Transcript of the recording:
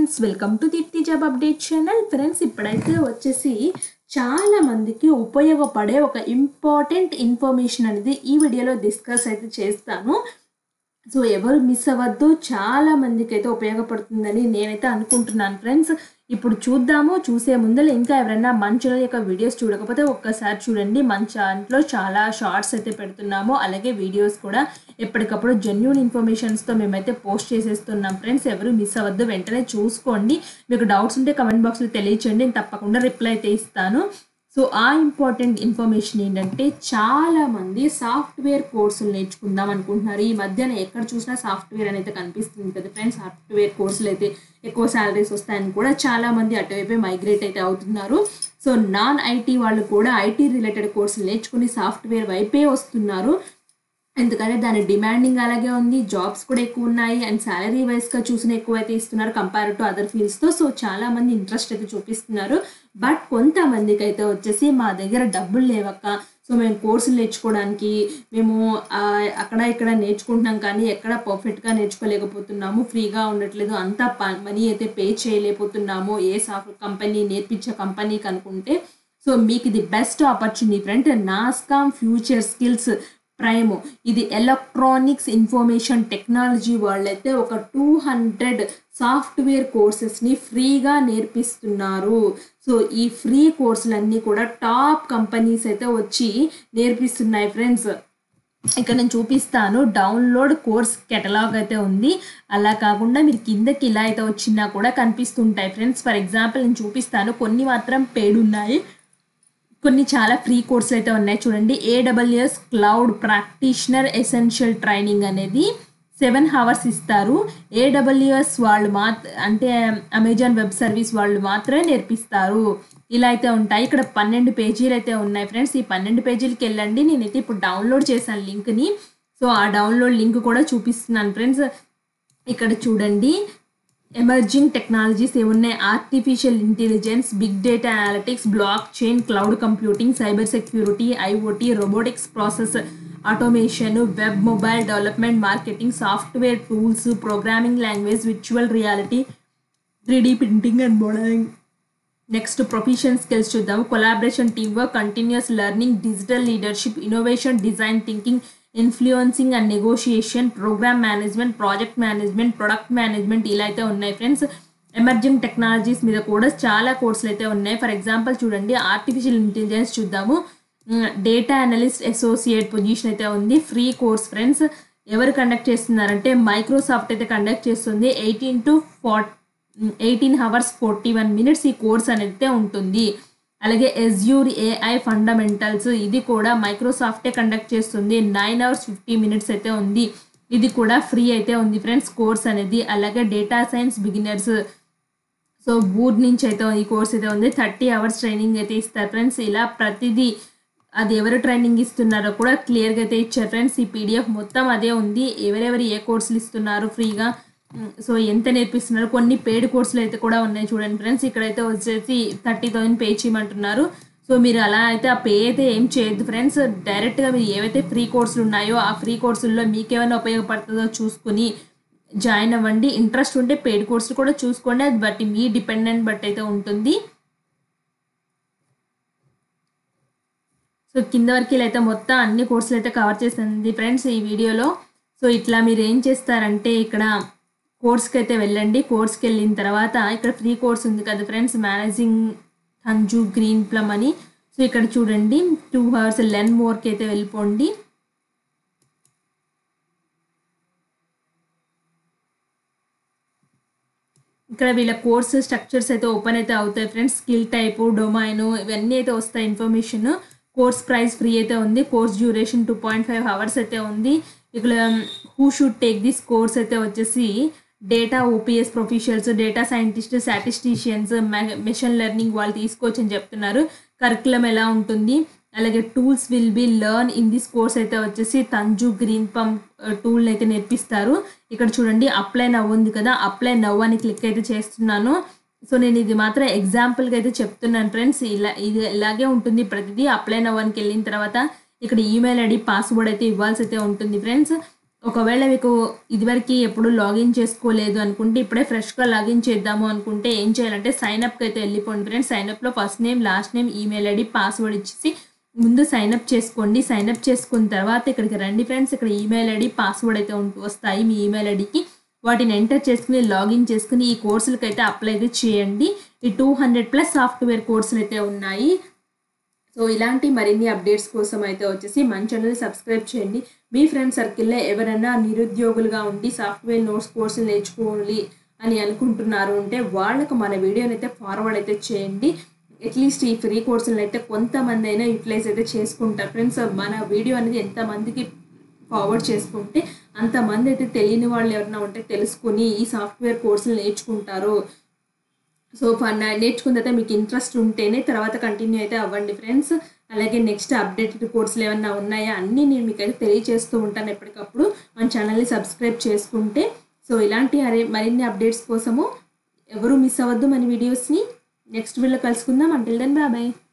friends welcome to Deepti job update channel friends ఇప్పుడైతే వచ్చేసి చాలా మందికి ఉపయోగపడే ఒక ఇంపార్టెంట్ ఇన్ఫర్మేషన్ అనేది ఈ వీడియోలో డిస్కస్ అయితే చేస్తాను సో ఎవరు మిస్ అవ్వద్దు చాలా మందికి అయితే ఉపయోగపడుతుందని నేనైతే అనుకుంటున్నాను ఫ్రెండ్స్ ఇప్పుడు చూద్దాము చూసే ముందర ఇంకా ఎవరైనా మంచుల యొక్క వీడియోస్ చూడకపోతే ఒక్కసారి చూడండి మన దాంట్లో చాలా షార్ట్స్ అయితే పెడుతున్నాము అలాగే వీడియోస్ కూడా ఎప్పటికప్పుడు జెన్యున్ ఇన్ఫర్మేషన్స్తో మేమైతే పోస్ట్ చేసేస్తున్నాం ఫ్రెండ్స్ ఎవరు మిస్ అవ్వద్దు వెంటనే చూసుకోండి మీకు డౌట్స్ ఉంటే కమెంట్ బాక్స్లో తెలియచేయండి నేను తప్పకుండా రిప్లై అయితే ఇస్తాను సో ఆ ఇంపార్టెంట్ ఇన్ఫర్మేషన్ ఏంటంటే చాలా మంది సాఫ్ట్వేర్ కోర్సులు నేర్చుకుందాం అనుకుంటున్నారు ఈ మధ్యన ఎక్కడ చూసినా సాఫ్ట్వేర్ అనేది కనిపిస్తుంది కదా ఫ్రెండ్స్ సాఫ్ట్వేర్ కోర్సులు అయితే ఎక్కువ శాలరీస్ వస్తాయని కూడా చాలా మంది అటువైపే మైగ్రేట్ అయితే అవుతున్నారు సో నాన్ ఐటీ వాళ్ళు కూడా ఐటీ రిలేటెడ్ కోర్సులు నేర్చుకుని సాఫ్ట్వేర్ వైపే వస్తున్నారు ఎందుకంటే దాని డిమాండింగ్ అలాగే ఉంది జాబ్స్ కూడా ఎక్కువ ఉన్నాయి అండ్ శాలరీ వైస్గా చూసిన ఎక్కువ అయితే ఇస్తున్నారు కంపేర్ టు అదర్ ఫీల్డ్స్తో సో చాలా మంది ఇంట్రెస్ట్ అయితే చూపిస్తున్నారు బట్ కొంతమందికి అయితే వచ్చేసి మా దగ్గర డబ్బులు లేవక్క సో మేము కోర్సులు నేర్చుకోవడానికి మేము ఆ, అక్కడ ఇక్కడ నేర్చుకుంటున్నాం కానీ ఎక్కడ పర్ఫెక్ట్గా నేర్చుకోలేకపోతున్నాము ఫ్రీగా ఉండట్లేదు అంతా మనీ అయితే పే చేయలేకపోతున్నాము ఏ సాఫ్ట్ కంపెనీ నేర్పించే కంపెనీకి అనుకుంటే సో మీకు ఇది best opportunity friend NASSCOM future skills prime ఇది ఎలక్ట్రానిక్స్ ఇన్ఫర్మేషన్ టెక్నాలజీ వాళ్ళైతే ఒక టూ హండ్రెడ్ సాఫ్ట్వేర్ కోర్సెస్ని ఫ్రీగా నేర్పిస్తున్నారు సో ఈ ఫ్రీ కోర్సులన్నీ కూడా టాప్ కంపెనీస్ అయితే వచ్చి నేర్పిస్తున్నాయి ఫ్రెండ్స్ ఇక్కడ నేను చూపిస్తాను డౌన్లోడ్ కోర్స్ కెటలాగ్ అయితే ఉంది అలా కాకుండా మీరు కిందకి ఇలా అయితే వచ్చినా కూడా కనిపిస్తుంటాయి ఫ్రెండ్స్ ఫర్ ఎగ్జాంపుల్ నేను చూపిస్తాను కొన్ని మాత్రం పేడ్ ఉన్నాయి కొన్ని చాలా ఫ్రీ కోర్సులు అయితే ఉన్నాయి చూడండి AWS cloud practitioner essential training అనేది సెవెన్ హవర్స్ ఇస్తారు ఏడబ్ల్యూఎస్ వాళ్ళు మాత్ అంటే అమెజాన్ వెబ్ సర్వీస్ వాళ్ళు మాత్రమే నేర్పిస్తారు ఇలా అయితే ఉంటాయి ఇక్కడ పన్నెండు పేజీలు అయితే ఉన్నాయి ఫ్రెండ్స్ ఈ పన్నెండు పేజీలకి వెళ్ళండి నేనైతే ఇప్పుడు డౌన్లోడ్ చేశాను లింక్ని సో ఆ డౌన్లోడ్ లింక్ కూడా చూపిస్తున్నాను ఫ్రెండ్స్ ఇక్కడ చూడండి ఎమర్జింగ్ టెక్నాలజీస్ ఏమున్నాయి artificial intelligence big data analytics blockchain cloud computing cyber security IoT robotics process automation web mobile development marketing software tools programming language virtual reality three printing and modelling next profession skills చూద్దాం collaboration teamwork continuous learning digital leadership innovation design thinking influencing and negotiation program management project management product management ఇలా అయితే ఉన్నాయి friends emerging technologies మీద కూడా చాలా కోర్సులు అయితే ఉన్నాయి ఫర్ ఎగ్జాంపుల్ చూడండి ఆర్టిఫిషియల్ ఇంటెలిజెన్స్ చూద్దాము డేటా అనలిస్ట్ అసోసియేట్ పొజిషన్ అయితే ఉంది ఫ్రీ కోర్స్ ఫ్రెండ్స్ ఎవరు కండక్ట్ చేస్తున్నారంటే మైక్రోసాఫ్ట్ అయితే కండక్ట్ చేస్తుంది ఎయిటీన్ టు ఫార్ట్ eighteen hours forty one minutes ఈ కోర్స్ అనేది ఉంటుంది అలాగే ఎస్యూర్ ఏఐ ఫండమెంటల్స్ ఇది కూడా మైక్రోసాఫ్టే కండక్ట్ చేస్తుంది నైన్ అవర్స్ ఫిఫ్టీ మినిట్స్ అయితే ఉంది ఇది కూడా ఫ్రీ అయితే ఉంది ఫ్రెండ్స్ కోర్స్ అనేది అలాగే డేటా సైన్స్ బిగినర్స్ సో బూర్ నుంచి అయితే ఈ కోర్స్ అయితే ఉంది థర్టీ అవర్స్ ట్రైనింగ్ అయితే ఇస్తారు ఫ్రెండ్స్ ఇలా ప్రతిదీ అది ఎవరు ట్రైనింగ్ ఇస్తున్నారో కూడా క్లియర్గా అయితే ఇచ్చారు ఫ్రెండ్స్ ఈ పీడిఎఫ్ మొత్తం అదే ఉంది ఎవరెవరు ఏ కోర్సులు ఇస్తున్నారు ఫ్రీగా సో ఎంత నేర్పిస్తున్నారు కొన్ని పెయిడ్ కోర్సులు అయితే కూడా ఉన్నాయి చూడండి ఫ్రెండ్స్ ఇక్కడైతే వచ్చేసి థర్టీ థౌసండ్ పే చేయమంటున్నారు సో మీరు అలా అయితే ఆ పే అయితే ఏం చేయొద్దు ఫ్రెండ్స్ డైరెక్ట్గా మీరు ఏవైతే ఫ్రీ కోర్సులు ఉన్నాయో ఆ ఫ్రీ కోర్సుల్లో మీకు ఏమైనా ఉపయోగపడుతుందో చూసుకుని జాయిన్ అవ్వండి ఇంట్రెస్ట్ ఉంటే పెయిడ్ కోర్సులు కూడా చూసుకోండి అది బట్టి మీ డిపెండెంట్ బట్టి అయితే ఉంటుంది సో కింద వరకు ఇలా అయితే మొత్తం అన్ని కోర్సులు అయితే కవర్ చేసింది ఫ్రెండ్స్ ఈ వీడియోలో సో ఇట్లా మీరు ఏం చేస్తారంటే ఇక్కడ కోర్స్కి అయితే వెళ్ళండి కోర్స్కి వెళ్ళిన తర్వాత ఇక్కడ ఫ్రీ కోర్స్ ఉంది కదా ఫ్రెండ్స్ మేనేజింగ్ తంజు గ్రీన్ ప్లమ్ అని సో ఇక్కడ చూడండి టూ అవర్స్ లెన్ మోర్కి అయితే వెళ్ళిపోండి ఇక్కడ వీళ్ళ కోర్స్ స్ట్రక్చర్స్ అయితే ఓపెన్ అయితే అవుతాయి ఫ్రెండ్స్ స్కిల్ టైపు డొమైన్ ఇవన్నీ అయితే వస్తాయి ఇన్ఫర్మేషన్ కోర్స్ ప్రైస్ ఫ్రీ అయితే ఉంది course duration two point five hours అయితే ఉంది ఇక్కడ who should take this course అయితే వచ్చేసి data ops professionals data scientist statisticians machine learning వాళ్ళు తీసుకోవచ్చు అని చెప్తున్నారు కరికులం ఎలా ఉంటుంది అలాగే tools will be learn in this course అయితే వచ్చేసి తంజు గ్రీన్ పంప్ టూల్ అయితే నేర్పిస్తారు ఇక్కడ చూడండి అప్లై నవ్ ఉంది కదా అప్లై నవ్ అని క్లిక్ అయితే చేస్తున్నాను సో నేను ఇది మాత్రం ఎగ్జాంపుల్గా అయితే చెప్తున్నాను ఫ్రెండ్స్ ఇలా ఇది ఇలాగే ఉంటుంది ప్రతిదీ అప్లై నవ్ అనికి వెళ్ళిన తర్వాత ఇక్కడ ఈమెయిల్ ఐడి పాస్వర్డ్ అయితే ఇవ్వాల్సి అయితే ఉంటుంది ఫ్రెండ్స్ ఒకవేళ మీకు ఇదివరకు ఎప్పుడు లాగిన్ చేసుకోలేదు అనుకుంటే ఇప్పుడే ఫ్రెష్గా లాగిన్ చేద్దాము అనుకుంటే ఏం చేయాలంటే సైన్ అప్కి అయితే వెళ్ళిపోండి ఫ్రెండ్స్ సైన్ అప్లో first name last name email ID password ఇచ్చేసి ముందు సైన్ అప్ చేసుకోండి సైన్ అప్ చేసుకున్న తర్వాత ఇక్కడికి రండి ఫ్రెండ్స్ ఇక్కడ ఈమెయిల్ ఐడి పాస్వర్డ్ అయితే ఉంటూ వస్తాయి మీ ఈమెయిల్ ఐడికి వాటిని ఎంటర్ చేసుకుని లాగిన్ చేసుకుని ఈ కోర్సులకి అయితే అప్లై అయితే చేయండి ఈ టూ హండ్రెడ్ ప్లస్ సాఫ్ట్వేర్ కోర్సులు అయితే ఉన్నాయి సో ఇలాంటి మరిన్ని అప్డేట్స్ కోసం అయితే వచ్చేసి మన ఛానల్ సబ్స్క్రైబ్ చేయండి మీ ఫ్రెండ్ సర్కిల్లో ఎవరైనా నిరుద్యోగులుగా ఉండి సాఫ్ట్వేర్ నోట్స్ కోర్సులు నేర్చుకోవాలి అని అనుకుంటున్నారు అంటే వాళ్ళకు మన వీడియోని అయితే ఫార్వర్డ్ అయితే చేయండి అట్లీస్ట్ ఈ ఫ్రీ కోర్సులను అయితే కొంతమంది అయినా యూటిలైజ్ అయితే చేసుకుంటారు ఫ్రెండ్స్ మన వీడియో అనేది ఎంతమందికి ఫార్వర్డ్ చేసుకుంటే అంతమంది అయితే తెలియని వాళ్ళు ఎవరైనా ఉంటే తెలుసుకుని ఈ సాఫ్ట్వేర్ కోర్సులు నేర్చుకుంటారు సో ఫన్ నేర్చుకున్న తర్వాత మీకు ఇంట్రెస్ట్ ఉంటేనే తర్వాత కంటిన్యూ అయితే అవ్వండి ఫ్రెండ్స్ అలాగే నెక్స్ట్ అప్డేటెడ్ కోర్సులు ఏమన్నా ఉన్నాయా అన్నీ నేను మీకు అయితే తెలియజేస్తూ ఉంటాను ఎప్పటికప్పుడు మన ఛానల్ని సబ్స్క్రైబ్ చేసుకుంటే సో ఇలాంటి అరే మరిన్ని అప్డేట్స్ కోసము ఎవరు మిస్ అవ్వద్దు మన వీడియోస్ని నెక్స్ట్ వీడియో కలుసుకుందాం అంటిల్ దెన్ బాయ్